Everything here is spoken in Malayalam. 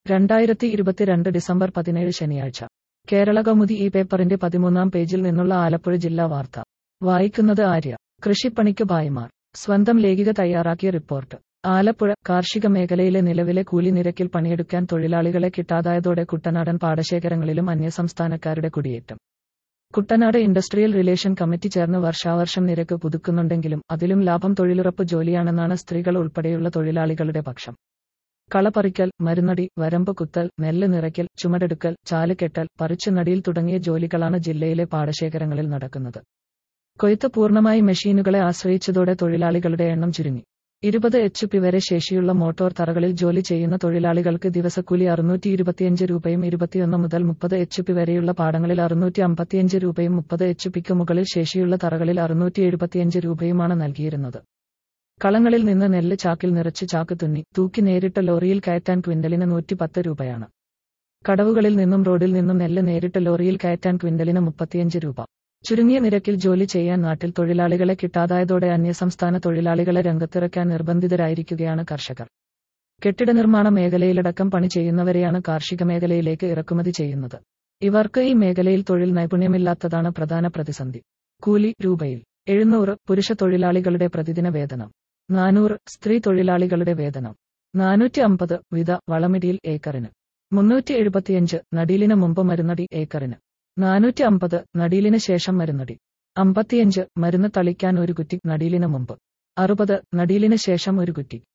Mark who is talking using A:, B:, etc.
A: രണ്ടായിരത്തി ഇരുപത്തിരണ്ട് ഡിസംബർ പതിനേഴ് ശനിയാഴ്ച കേരള കൗമുദി ഈ പേപ്പറിന്റെ പതിമൂന്നാം പേജിൽ നിന്നുള്ള ആലപ്പുഴ ജില്ലാ വാർത്ത വായിക്കുന്നത് ആര്യ കൃഷിപ്പണിക്ക് ഭായിമാർ സ്വന്തം ലേഖിക തയ്യാറാക്കിയ റിപ്പോർട്ട് ആലപ്പുഴ കാർഷിക മേഖലയിലെ നിലവിലെ കൂലി നിരക്കിൽ പണിയെടുക്കാൻ തൊഴിലാളികളെ കിട്ടാതായതോടെ കുട്ടനാടൻ പാടശേഖരങ്ങളിലും അന്യസംസ്ഥാനക്കാരുടെ കുടിയേറ്റം കുട്ടനാട് ഇൻഡസ്ട്രിയൽ റിലേഷൻ കമ്മിറ്റി ചേർന്ന് വർഷാവർഷം നിരക്ക് പുതുക്കുന്നുണ്ടെങ്കിലും അതിലും ലാഭം തൊഴിലുറപ്പ് ജോലിയാണെന്നാണ് സ്ത്രീകൾ ഉൾപ്പെടെയുള്ള തൊഴിലാളികളുടെ പക്ഷം കളപറിക്കൽ മരുന്നടി വരമ്പ് കുത്തൽ നെല്ല് നിറയ്ക്കൽ ചുമടെടുക്കൽ ചാലുകെട്ടൽ പറിച്ചു നടിയിൽ തുടങ്ങിയ ജോലികളാണ് ജില്ലയിലെ പാടശേഖരങ്ങളിൽ നടക്കുന്നത് കൊയ്ത്ത് പൂർണ്ണമായി മെഷീനുകളെ ആശ്രയിച്ചതോടെ തൊഴിലാളികളുടെ എണ്ണം ചുരുങ്ങി ഇരുപത് എച്ച് പി വരെ ശേഷിയുള്ള മോട്ടോർ തറകളിൽ ജോലി ചെയ്യുന്ന തൊഴിലാളികൾക്ക് ദിവസക്കൂലി അറുന്നൂറ്റി ഇരുപത്തിയഞ്ച് രൂപയും ഇരുപത്തിയൊന്ന് മുതൽ മുപ്പത് എച്ച് പി വരെയുള്ള പാടങ്ങളിൽ അറുന്നൂറ്റി അമ്പത്തിയഞ്ച് രൂപയും മുപ്പത് എച്ച് പിക്ക് മുകളിൽ ശേഷിയുള്ള തറകളിൽ അറുന്നൂറ്റി എഴുപത്തിയഞ്ച് രൂപയുമാണ് നൽകിയിരുന്നത് കളങ്ങളിൽ നിന്ന് നെല്ല് ചാക്കിൽ നിറച്ച് ചാക്ക് തുന്നി തൂക്കി നേരിട്ട് ലോറിയിൽ കയറ്റാൻ ക്വിന്റലിന് നൂറ്റി പത്ത് രൂപയാണ് കടവുകളിൽ നിന്നും റോഡിൽ നിന്നും നെല്ല് നേരിട്ട് ലോറിയിൽ കയറ്റാൻ ക്വിന്റലിന് മുപ്പത്തിയഞ്ച് രൂപ ചുരുങ്ങിയ നിരക്കിൽ ജോലി ചെയ്യാൻ നാട്ടിൽ തൊഴിലാളികളെ കിട്ടാതായതോടെ അന്യസംസ്ഥാന തൊഴിലാളികളെ രംഗത്തിറക്കാൻ നിർബന്ധിതരായിരിക്കുകയാണ് കർഷകർ കെട്ടിട നിർമ്മാണ മേഖലയിലടക്കം പണി ചെയ്യുന്നവരെയാണ് കാർഷിക മേഖലയിലേക്ക് ഇറക്കുമതി ചെയ്യുന്നത് ഇവർക്ക് ഈ മേഖലയിൽ തൊഴിൽ നൈപുണ്യമില്ലാത്തതാണ് പ്രധാന പ്രതിസന്ധി കൂലി രൂപയിൽ എഴുന്നൂറ് പുരുഷ തൊഴിലാളികളുടെ പ്രതിദിന വേതനം നാനൂറ് സ്ത്രീ തൊഴിലാളികളുടെ വേതനം നാനൂറ്റി അമ്പത് വിധ വളമിടിയിൽ ഏക്കറിന് മുന്നൂറ്റി എഴുപത്തിയഞ്ച് നടീലിന് മുമ്പ് മരുന്നടി ഏക്കറിന് നാനൂറ്റി അമ്പത് നടീലിന് ശേഷം മരുന്നടി അമ്പത്തിയഞ്ച് മരുന്ന് തളിക്കാൻ ഒരു കുറ്റി നടീലിന് മുമ്പ് അറുപത് നടീലിന് ശേഷം ഒരു കുറ്റി